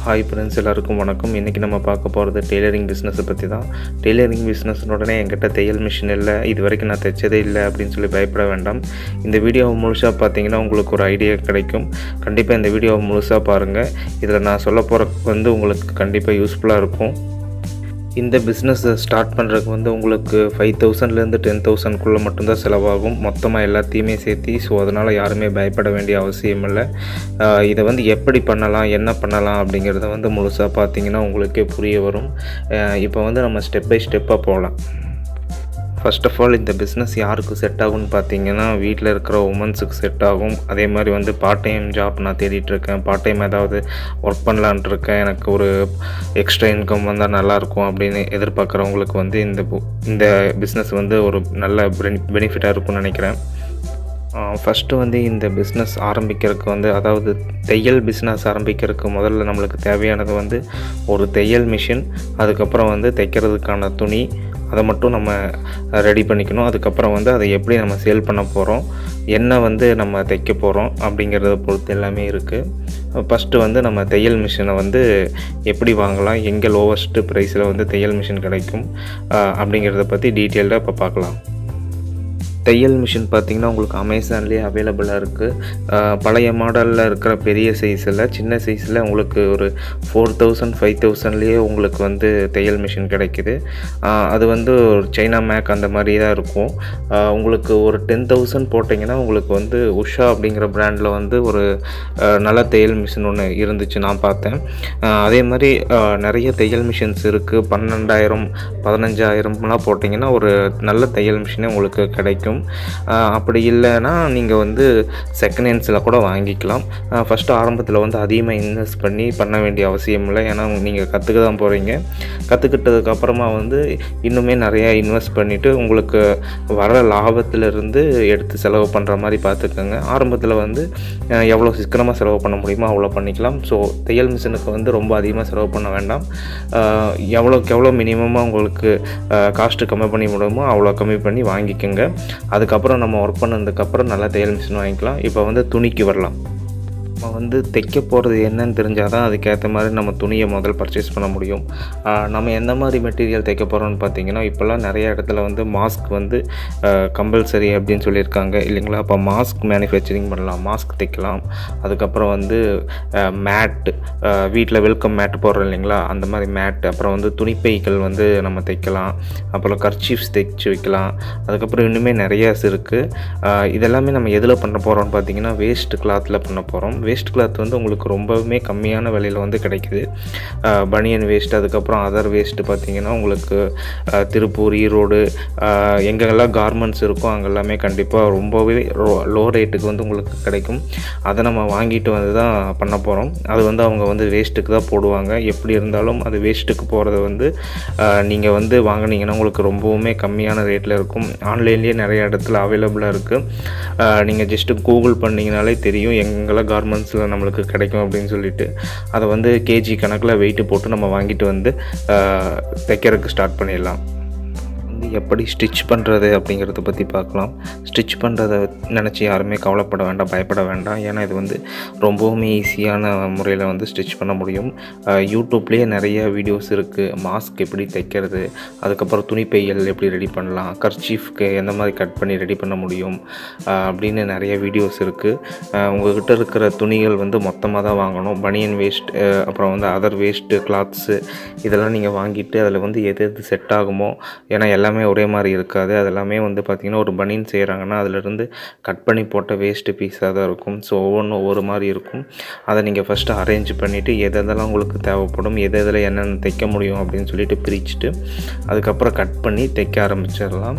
hi friends எல்லாருக்கும் வணக்கம் இன்றைக்கி நம்ம பார்க்க போகிறது டெய்லரிங் பிஸ்னஸை பற்றி தான் டெய்லரிங் பிஸ்னஸ் உடனே என்கிட்ட தையல் மிஷின் இல்லை இது வரைக்கும் நான் தைச்சதே இல்லை அப்படின்னு சொல்லி பயப்பட வேண்டாம் இந்த வீடியோவை முழுசாக பார்த்தீங்கன்னா உங்களுக்கு ஒரு ஐடியா கிடைக்கும் கண்டிப்பாக இந்த வீடியோவை முழுசாக பாருங்கள் இதில் நான் சொல்ல போகிற வந்து உங்களுக்கு கண்டிப்பாக யூஸ்ஃபுல்லாக இருக்கும் இந்த பிஸ்னஸை ஸ்டார்ட் பண்ணுறதுக்கு வந்து உங்களுக்கு ஃபைவ் தௌசண்ட்லேருந்து டென் தௌசண்ட்குள்ளே மட்டும்தான் செலவாகும் மொத்தமாக எல்லாத்தையுமே சேர்த்தி ஸோ அதனால் யாருமே பயப்பட வேண்டிய அவசியம் இல்லை ஆஹ் இதை வந்து எப்படி பண்ணலாம் என்ன பண்ணலாம் அப்படிங்கிறத வந்து முழுசாக பார்த்தீங்கன்னா உங்களுக்கே புரிய வரும் ஆஹ் இப்போ வந்து நம்ம ஸ்டெப் பை ஸ்டெப்பாக போகலாம் ஃபர்ஸ்ட் ஆஃப் ஆல் இந்த பிஸ்னஸ் யாருக்கு செட் ஆகும்னு பார்த்தீங்கன்னா வீட்டில் இருக்கிற உமன்ஸுக்கு செட் ஆகும் அதே மாதிரி வந்து பார்ட் டைம் ஜாப் நான் தேடிட்டு இருக்கேன் பார்ட் டைம் ஏதாவது ஒர்க் பண்ணலான்ட்டு இருக்கேன் எனக்கு ஒரு எக்ஸ்ட்ரா இன்கம் வந்தால் நல்லாயிருக்கும் அப்படின்னு எதிர்பார்க்குறவங்களுக்கு வந்து இந்த bu- இந்த பிஸ்னஸ் வந்து ஒரு நல்ல பெனிஃபிட்டாக இருக்கும்னு நினைக்கிறேன் ஃபஸ்ட்டு வந்து இந்த பிஸ்னஸ் ஆரம்பிக்கிறதுக்கு வந்து அதாவது தையல் பிஸ்னஸ் ஆரம்பிக்கிறதுக்கு முதல்ல நம்மளுக்கு தேவையானது வந்து ஒரு தையல் மிஷின் அதுக்கப்புறம் வந்து தைக்கிறதுக்கான துணி அதை மட்டும் நம்ம ரெடி பண்ணிக்கணும் அதுக்கப்புறம் வந்து அதை எப்படி நம்ம சேல் பண்ண போகிறோம் என்ன வந்து நம்ம தைக்க போகிறோம் அப்படிங்கிறத பொறுத்து எல்லாமே இருக்குது ஃபஸ்ட்டு வந்து நம்ம தையல் மிஷினை வந்து எப்படி வாங்கலாம் எங்கே லோவஸ்ட்டு ப்ரைஸில் வந்து தையல் மிஷின் கிடைக்கும் அஹ் அப்படிங்கிறத பற்றி டீட்டெயில்டாக இப்போ பார்க்கலாம் தையல் மிஷின் பார்த்தீங்கன்னா உங்களுக்கு அமேசான்லேயே அவைலபிளாக இருக்குது பழைய மாடலில் இருக்கிற பெரிய சைஸில் சின்ன சைஸில் உங்களுக்கு ஒரு ஃபோர் தௌசண்ட் ஃபைவ் தௌசண்ட்லேயே உங்களுக்கு வந்து தையல் மிஷின் கிடைக்குது ஆஹ் அது வந்து ஒரு சைனா மேக் அந்த மாதிரி தான் இருக்கும் ஆஹ் உங்களுக்கு ஒரு டென் தௌசண்ட் போட்டிங்கன்னா உங்களுக்கு வந்து உஷா அப்படிங்கிற பிராண்டில் வந்து ஒரு ஆஹ் நல்ல தையல் மிஷின் ஒன்று இருந்துச்சு நான் பார்த்தேன் ஆஹ் அதே மாதிரி ஆஹ் நிறைய தையல் மிஷின்ஸ் இருக்குது பன்னெண்டாயிரம் பதினஞ்சாயிரம்லாம் போட்டிங்கன்னா ஒரு நல்ல தையல் மிஷினே உங்களுக்கு கிடைக்கும் ஆஹ் அப்படி இல்லைன்னா நீங்கள் வந்து செகண்ட் ஹேண்ட்ஸில் கூட வாங்கிக்கலாம் ஃபஸ்ட்டு ஆரம்பத்தில் வந்து அதிகமாக இன்வெஸ்ட் பண்ணி பண்ண வேண்டிய அவசியம் இல்லை ஏன்னா நீங்கள் கற்றுக்க தான் போகிறீங்க கற்றுக்கிட்டதுக்கப்புறமா வந்து இன்னுமே நிறையா இன்வெஸ்ட் பண்ணிவிட்டு உங்களுக்கு வர லாபத்திலிருந்து எடுத்து செலவு பண்ணுற மாதிரி பார்த்துக்கோங்க ஆரம்பத்தில் வந்து ஆஹ் எவ்வளோ சிக்கனமாக செலவு பண்ண முடியுமோ அவ்வளோ பண்ணிக்கலாம் ஸோ தையல் மிஷினுக்கு வந்து ரொம்ப அதிகமாக செலவு பண்ண வேண்டாம் ஆஹ் எவ்வளோக்கு எவ்வளோ மினிமமாக உங்களுக்கு காஸ்ட்டு கம்மி பண்ணி முடியுமோ அவ்வளோ கம்மி பண்ணி வாங்கிக்கோங்க அதுக்கப்புறம் நம்ம ஒர்க் பண்ணதுக்கப்புறம் நல்லா தையல் மிஷின் வாங்கிக்கலாம் இப்போ வந்து துணிக்கு வரலாம் நம்ம வந்து தைக்க போகிறது என்னன்னு தெரிஞ்சால் தான் அதுக்கேற்ற மாதிரி நம்ம துணியை முதல் பர்ச்சேஸ் பண்ண முடியும் ஆஹ் நம்ம எந்த மாதிரி மெட்டீரியல் தைக்க போகிறோம்னு பார்த்தீங்கன்னா இப்போல்லாம் நிறைய இடத்துல வந்து மாஸ்க் வந்து கம்பல்சரி அப்படின்னு சொல்லியிருக்காங்க இல்லைங்களா அப்போ மாஸ்க் மேனுஃபேக்சரிங் பண்ணலாம் மாஸ்க் தைக்கலாம் அதுக்கப்புறம் வந்து மேட் வீட்டில் வெல்கம் மேட் போடுறோம் இல்லைங்களா அந்த மாதிரி மேட் அப்புறம் வந்து துணிப்பைகள் வந்து நம்ம தைக்கலாம் அப்புறம் கர்ச்சீஃப்ஸ் தைச்சு வைக்கலாம் அதுக்கப்புறம் இன்னுமே நிறையா இருக்குது இதெல்லாமே நம்ம எதில் பண்ண போகிறோம்னு பார்த்தீங்கன்னா வேஸ்ட் கிளாத்தில் பண்ண போகிறோம் வேஸ்ட் கிளாத் வந்து உங்களுக்கு ரொம்பவுமே கம்மியான விலையில் வந்து கிடைக்குது பனியன் வேஸ்ட் அதுக்கப்புறம் அதர் வேஸ்ட்டு பார்த்தீங்கன்னா உங்களுக்கு அஹ், திருப்பூர் ஈரோடு அஹ், எங்கெல்லாம் கார்மெண்ட்ஸ் இருக்கோ அங்கெல்லாமே கண்டிப்பாக ரொம்பவே லோ ரேட்டுக்கு வந்து உங்களுக்கு கிடைக்கும் அதை நம்ம வாங்கிட்டு வந்து தான் பண்ண போகிறோம் அது வந்து அவங்க வந்து வேஸ்ட்டுக்கு தான் போடுவாங்க எப்படி இருந்தாலும் அது வேஸ்ட்டுக்கு போகிறத வந்து நீங்கள் வந்து வாங்குனீங்கன்னா உங்களுக்கு ரொம்பவுமே கம்மியான ரேட்டில் இருக்கும் ஆன்லைன்லேயே நிறைய இடத்துல அவைலபிளாக இருக்குது நீங்கள் ஜஸ்ட்டு கூகுள் பண்ணிங்கனாலே தெரியும் எங்கெல்லாம் கார்மெண்ட்ஸில் நம்மளுக்கு கிடைக்கும் அப்படின்னு சொல்லிட்டு அதை வந்து கேஜி கணக்கில் வெயிட்டு போட்டு நம்ம வாங்கிட்டு வந்து ஆஹ், தைக்கிறதுக்கு ஸ்டார்ட் பண்ணிடலாம் வந்து எப்படி ஸ்டிச் பண்ணுறது அப்படிங்கிறத பற்றி பார்க்கலாம் ஸ்டிச் பண்ணுறத நினச்சி யாருமே கவலைப்பட வேண்டாம் பயப்பட வேண்டாம் ஏன்னா இது வந்து ரொம்பவுமே ஈஸியான முறையில் வந்து ஸ்டிச் பண்ண முடியும் அஹ் யூடியூப்லேயே நிறைய வீடியோஸ் இருக்குது மாஸ்க் எப்படி தைக்கிறது அதுக்கப்புறம் துணிப்பைகள் எப்படி ரெடி பண்ணலாம் கர்ச்சீஃப்க்கு எந்த மாதிரி கட் பண்ணி ரெடி பண்ண முடியும் அஹ் அப்படின்னு நிறைய வீடியோஸ் இருக்குது உங்கள்கிட்ட இருக்கிற துணிகள் வந்து மொத்தமாக தான் வாங்கணும் பனியன் வேஸ்ட் அப்புறம் வந்து அதர் வேஸ்ட்டு கிளாத்ஸு இதெல்லாம் நீங்கள் வாங்கிட்டு அதில் வந்து எது எது செட் ஆகுமோ ஏன்னா எல்லாமே ஒரே மாதிரி இருக்காது அது எல்லாமே வந்து பார்த்திங்கன்னா ஒரு பனியன் செய்கிறாங்கன்னா அதிலிருந்து கட் பண்ணி போட்ட வேஸ்ட்டு பீஸாக தான் இருக்கும் ஸோ ஒவ்வொன்றும் ஒவ்வொரு மாதிரி இருக்கும் அதை நீங்கள் ஃபஸ்ட்டு அரேஞ்ச் பண்ணிவிட்டு எது எதெல்லாம் உங்களுக்கு தேவைப்படும் எது எதில் என்னென்ன தைக்க முடியும் அப்படின்னு சொல்லிட்டு பிரிச்சுட்டு அதுக்கப்புறம் கட் பண்ணி தைக்க ஆரம்பிச்சிடலாம்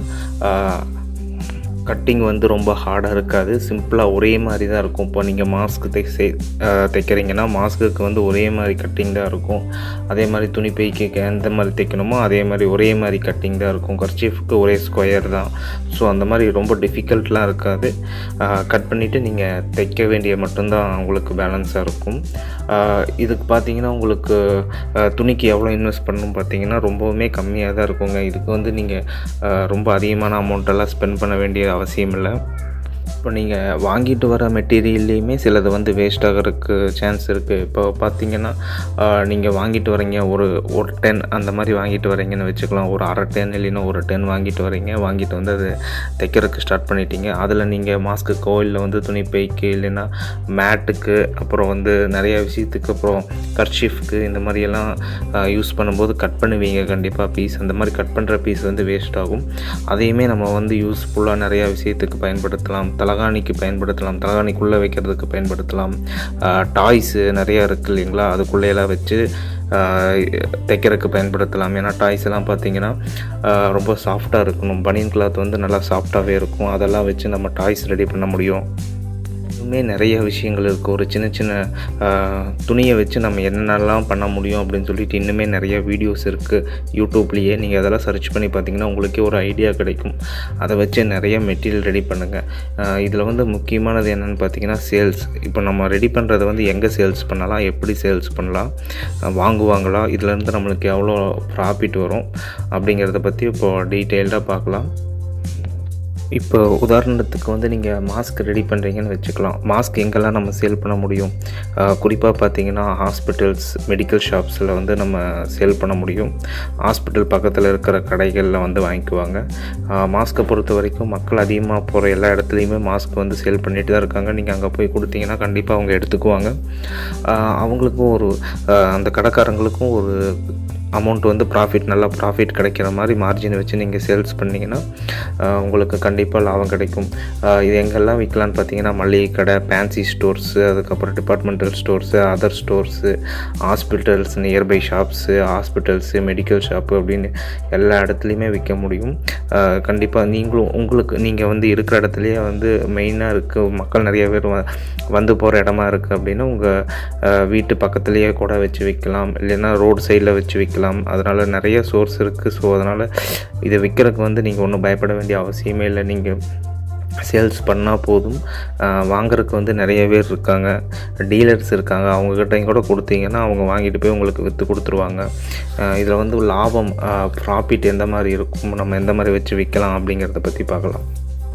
கட்டிங் வந்து ரொம்ப ஹார்டாக இருக்காது சிம்பிளாக ஒரே மாதிரி தான் இருக்கும் இப்போ நீங்கள் மாஸ்க் தை செய்- அஹ் தைக்கிறீங்கன்னா மாஸ்க்குக்கு வந்து ஒரே மாதிரி கட்டிங் தான் இருக்கும் அதே மாதிரி துணி பைக்கு எந்த மாதிரி தைக்கணுமோ அதே மாதிரி ஒரே மாதிரி கட்டிங் தான் இருக்கும் கர்ச்சீஃப்க்கு ஒரே ஸ்கொயர் தான் ஸோ அந்த மாதிரி ரொம்ப டிஃபிகல்ட்லாம் இருக்காது கட் பண்ணிவிட்டு நீங்கள் தைக்க வேண்டிய மட்டும்தான் உங்களுக்கு பேலன்ஸாக இருக்கும் ஆஹ் இதுக்கு பார்த்தீங்கன்னா உங்களுக்கு ஆஹ் துணிக்கு எவ்வளோ இன்வெஸ்ட் பண்ணணும் பார்த்தீங்கன்னா ரொம்பவுமே கம்மியாக தான் இருக்குங்க இதுக்கு வந்து நீங்கள் ரொம்ப அதிகமான அமௌண்ட்டெல்லாம் ஸ்பெண்ட் பண்ண வேண்டிய அவசியம் இல்லை இப்போ நீங்கள் வாங்கிட்டு வர மெட்டீரியல்லையுமே சிலது வந்து வேஸ்ட் ஆகிறதுக்கு சான்ஸ் இருக்குது இப்போ பார்த்தீங்கன்னா நீங்கள் வாங்கிட்டு வரீங்க ஒரு ஒரு டென் அந்த மாதிரி வாங்கிட்டு வரீங்கன்னு வச்சுக்கலாம் ஒரு அரை டென் இல்லைன்னா ஒரு டென் வாங்கிட்டு வரீங்க வாங்கிட்டு வந்து அது தைக்கிறதுக்கு ஸ்டார்ட் பண்ணிட்டீங்க அதில் நீங்கள் மாஸ்க்குக்கோ இல்லை வந்து துணிப்பைக்கு இல்லைன்னா மேட்டுக்கு அப்புறம் வந்து நிறைய விஷயத்துக்கு அப்புறம் கர்ஷிஃப்க்கு இந்த மாதிரியெல்லாம் யூஸ் பண்ணும்போது கட் பண்ணுவீங்க கண்டிப்பாக பீஸ் அந்த மாதிரி கட் பண்ணுற பீஸ் வந்து வேஸ்ட் ஆகும் அதையுமே நம்ம வந்து யூஸ்ஃபுல்லாக நிறையா விஷயத்துக்கு பயன்படுத்தலாம் தலகாணிக்கு பயன்படுத்தலாம் தலகாணிக்குள்ளே வைக்கிறதுக்கு பயன்படுத்தலாம் டாய்ஸு நிறையா இருக்குது இல்லைங்களா அதுக்குள்ளேயெல்லாம் வச்சு தைக்கிறதுக்கு பயன்படுத்தலாம் ஏன்னா டாய்ஸ் எல்லாம் பார்த்தீங்கன்னா ரொம்ப சாஃப்டாக இருக்கணும் பனியன் கிளாத் வந்து நல்லா சாஃப்டாகவே இருக்கும் அதெல்லாம் வச்சு நம்ம டாய்ஸ் ரெடி பண்ண முடியும் இன்னுமே நிறைய விஷயங்கள் இருக்குது ஒரு சின்ன சின்ன துணியை வச்சு நம்ம என்னென்னலாம் பண்ண முடியும் அப்படின்னு சொல்லிட்டு இன்னுமே நிறைய வீடியோஸ் இருக்குது யூடியூப்லேயே நீங்கள் அதெல்லாம் சர்ச் பண்ணி பார்த்தீங்கன்னா உங்களுக்கே ஒரு ஐடியா கிடைக்கும் அதை வச்சு நிறைய மெட்டீரியல் ரெடி பண்ணுங்கள் இதில் வந்து முக்கியமானது என்னென்னு பார்த்தீங்கன்னா சேல்ஸ் இப்போ நம்ம ரெடி பண்ணுறதை வந்து எங்கே சேல்ஸ் பண்ணலாம் எப்படி சேல்ஸ் பண்ணலாம் வாங்குவாங்களா இதுலேருந்து நம்மளுக்கு எவ்வளோ ப்ராஃபிட் வரும் அப்படிங்கிறத பற்றி இப்போது டீட்டெயில்டாக பார்க்கலாம் இப்போ உதாரணத்துக்கு வந்து நீங்கள் மாஸ்க் ரெடி பண்ணுறீங்கன்னு வச்சுக்கலாம் மாஸ்க் எங்கெல்லாம் நம்ம சேல் பண்ண முடியும் குறிப்பாக பார்த்தீங்கன்னா ஹாஸ்பிட்டல்ஸ் மெடிக்கல் ஷாப்ஸில் வந்து நம்ம சேல் பண்ண முடியும் ஹாஸ்பிட்டல் பக்கத்தில் இருக்கிற கடைகளில் வந்து வாங்கிக்குவாங்க மாஸ்க்கை பொறுத்த வரைக்கும் மக்கள் அதிகமாக போகிற எல்லா இடத்துலையுமே மாஸ்க் வந்து சேல் பண்ணிட்டு தான் இருக்காங்க நீங்கள் அங்கே போய் கொடுத்தீங்கன்னா கண்டிப்பாக அவங்க எடுத்துக்குவாங்க அவங்களுக்கும் ஒரு அந்த கடைக்காரங்களுக்கும் ஒரு அமௌண்ட் வந்து ப்ராஃபிட் நல்லா ப்ராஃபிட் கிடைக்கிற மாதிரி மார்ஜின் வச்சு நீங்கள் சேல்ஸ் பண்ணிங்கன்னா உங்களுக்கு கண்டிப்பாக லாபம் கிடைக்கும் இது எங்கெல்லாம் விற்கலான்னு பார்த்தீங்கன்னா மளிகை கடை ஃபேன்சி ஸ்டோர்ஸு அதுக்கப்புறம் departmental stores other stores hospitals nearby shops hospitals medical shop அப்படின்னு எல்லா இடத்துலையுமே விற்க முடியும் கண்டிப்பாக நீங்களும் உங்களுக்கு நீங்கள் வந்து இருக்கிற இடத்துலையே வந்து மெயினாக இருக்குது மக்கள் நிறைய பேர் வந்து போகிற இடமா இருக்குது அப்படின்னா உங்கள் வீட்டு பக்கத்துலேயே கூட வச்சு விற்கலாம் இல்லைன்னா ரோடு சைடில் வச்சு விற்கலாம் அதனால் நிறைய சோர்ஸ் இருக்குது ஸோ அதனால் இதை விற்கிறதுக்கு வந்து நீங்கள் ஒன்றும் பயப்பட வேண்டிய அவசியமே இல்லை நீங்கள் சேல்ஸ் பண்ணால் போதும் வாங்குறதுக்கு வந்து நிறைய பேர் இருக்காங்க டீலர்ஸ் இருக்காங்க அவங்கக்கிட்டையும் கூட கொடுத்தீங்கன்னா அவங்க வாங்கிட்டு போய் உங்களுக்கு விற்று கொடுத்துருவாங்க இதில் வந்து லாபம் ப்ராஃபிட் எந்த மாதிரி இருக்கும் நம்ம எந்த மாதிரி வச்சு விற்கலாம் அப்படிங்கிறத பற்றி பார்க்கலாம்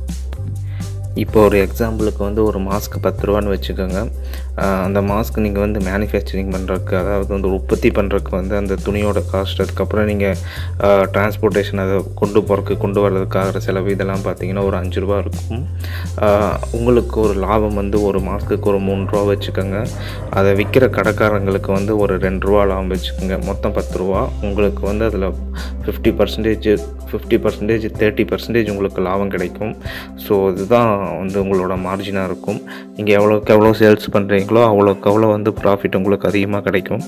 இப்போ ஒரு எக்ஸாம்பிளுக்கு வந்து ஒரு மாஸ்க் பத்து ரூபான்னு வச்சுக்கோங்க அந்த மாஸ்க் நீங்கள் வந்து மேனுஃபேக்சரிங் பண்ணுறதுக்கு அதாவது வந்து உற்பத்தி பண்ணுறதுக்கு வந்து அந்த துணியோட காஸ்ட் அதுக்கப்புறம் நீங்கள் டிரான்ஸ்போர்ட்டேஷன் அதை கொண்டு போகிறதுக்கு கொண்டு வர்றதுக்காகிற செலவு இதெல்லாம் பார்த்தீங்கன்னா ஒரு அஞ்சு ரூபா இருக்கும் உங்களுக்கு ஒரு லாபம் வந்து ஒரு மாஸ்க்குக்கு ஒரு மூணு ரூபா வச்சுக்கோங்க அதை விற்கிற கடைக்காரங்களுக்கு வந்து ஒரு ரெண்டு ரூபா லாபம் வச்சுக்கோங்க மொத்தம் பத்து ரூபா உங்களுக்கு வந்து அதில் fifty percentage fifty percentage thirty percentage உங்களுக்கு லாபம் கிடைக்கும் ஸோ இதுதான் வந்து உங்களோட மார்ஜினாக இருக்கும் நீங்கள் எவ்வளோக்கு எவ்வளோ சேல்ஸ் பண்ணுறீங்களோ அவ்வளோக்கு அவ்வளோ வந்து ப்ராஃபிட் உங்களுக்கு அதிகமாக கிடைக்கும்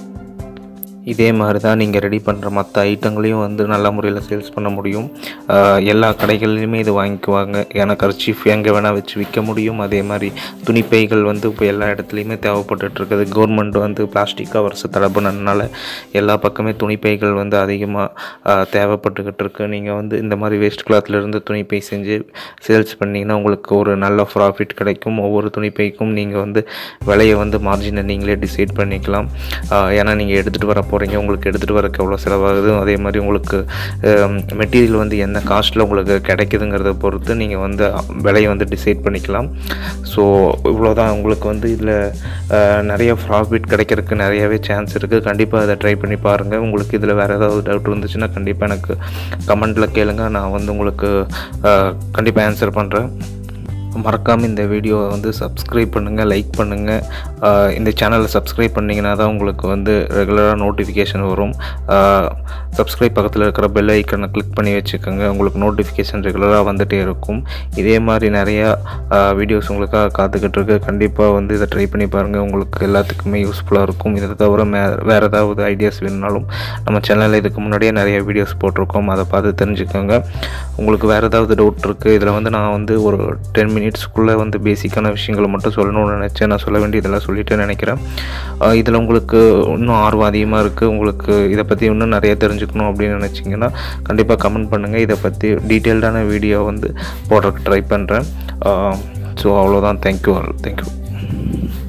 இதே மாதிரி தான் நீங்கள் ரெடி பண்ணுற மற்ற ஐட்டங்களையும் வந்து நல்ல முறையில் சேல்ஸ் பண்ண முடியும் எல்லா கடைகள்லையுமே இது வாங்கிக்குவாங்க ஏன்னா கர்ச்சீஃப் எங்கே வேணால் வச்சு விற்க முடியும் அதே மாதிரி துணிப்பைகள் வந்து இப்போ எல்லா இடத்துலையுமே தேவைப்பட்டுருக்குது கவர்மெண்ட் வந்து பிளாஸ்டிக் கவர்ஸ் தடை பண்ணதுனால எல்லா பக்கமே துணிப்பைகள் வந்து அதிகமாக தேவைப்பட்டுக்கிட்டு இருக்கு நீங்கள் வந்து இந்த மாதிரி வேஸ்ட் கிளாத்லேருந்து துணிப்பை செஞ்சு சேல்ஸ் பண்ணிங்கன்னா உங்களுக்கு ஒரு நல்ல ப்ராஃபிட் கிடைக்கும் ஒவ்வொரு துணிப்பைக்கும் நீங்கள் வந்து விலையை வந்து மார்ஜினை நீங்களே டிசைட் பண்ணிக்கலாம் ஏன்னா நீங்கள் எடுத்துகிட்டு வர போகிறீங்க உங்களுக்கு எடுத்துகிட்டு வரக்கு எவ்வளோ செலவாகுது அதே மாதிரி உங்களுக்கு மெட்டீரியல் வந்து என்ன காஸ்ட்டில் உங்களுக்கு கிடைக்குதுங்கிறத பொறுத்து நீங்கள் வந்து விலையை வந்து டிசைட் பண்ணிக்கலாம் ஸோ இவ்வளோதான் உங்களுக்கு வந்து இதில் நிறைய ப்ராஃபிட் கிடைக்கிறதுக்கு நிறையவே சான்ஸ் இருக்குது கண்டிப்பாக அதை ட்ரை பண்ணி பாருங்கள் உங்களுக்கு இதில் வேறு ஏதாவது டவுட் இருந்துச்சுன்னா கண்டிப்பாக எனக்கு கமெண்ட்டில் கேளுங்க நான் வந்து உங்களுக்கு கண்டிப்பாக ஆன்சர் பண்ணுறேன் மறக்காமல் இந்த வீடியோவை வந்து சப்ஸ்கிரைப் பண்ணுங்கள் லைக் பண்ணுங்கள் இந்த சேனலை சப்ஸ்கிரைப் பண்ணிங்கன்னா தான் உங்களுக்கு வந்து ரெகுலராக நோட்டிஃபிகேஷன் வரும் சப்ஸ்கிரைப் பக்கத்தில் இருக்கிற பெல் ஐக்கனை கிளிக் பண்ணி வச்சுக்கோங்க உங்களுக்கு நோட்டிஃபிகேஷன் ரெகுலராக வந்துகிட்டே இருக்கும் இதே மாதிரி நிறையா வீடியோஸ் உங்களுக்காக காத்துக்கிட்டு இருக்கு கண்டிப்பாக வந்து இதை ட்ரை பண்ணி பாருங்கள் உங்களுக்கு எல்லாத்துக்குமே யூஸ்ஃபுல்லாக இருக்கும் இதை தவிர மே வேறு ஏதாவது ஐடியாஸ் வேணுனாலும் நம்ம சேனலில் இதுக்கு முன்னாடியே நிறைய வீடியோஸ் போட்டிருக்கோம் அதை பார்த்து தெரிஞ்சுக்கோங்க உங்களுக்கு வேறு ஏதாவது டவுட் இருக்குது இதில் வந்து நான் வந்து ஒரு டென் மினிட்ஸ்க்குள்ளே வந்து பேசிக்கான விஷயங்களை மட்டும் சொல்லணும்னு நினச்சேன் நான் சொல்ல வேண்டியதெல்லாம் சொல்லிட்டு நினைக்கிறேன் இதில் உங்களுக்கு இன்னும் ஆர்வம் அதிகமாக இருக்குது உங்களுக்கு இதை பற்றி இன்னும் நிறைய தெரிஞ்சுக்கணும் அப்படின்னு நினச்சிங்கன்னா கண்டிப்பாக கமெண்ட் பண்ணுங்கள் இதை பற்றி டீட்டெயில்டான வீடியோ வந்து போடுறதுக்கு ட்ரை பண்ணுறேன் ஸோ அவ்வளோதான் தேங்க்யூ ஆல் தேங்க்யூ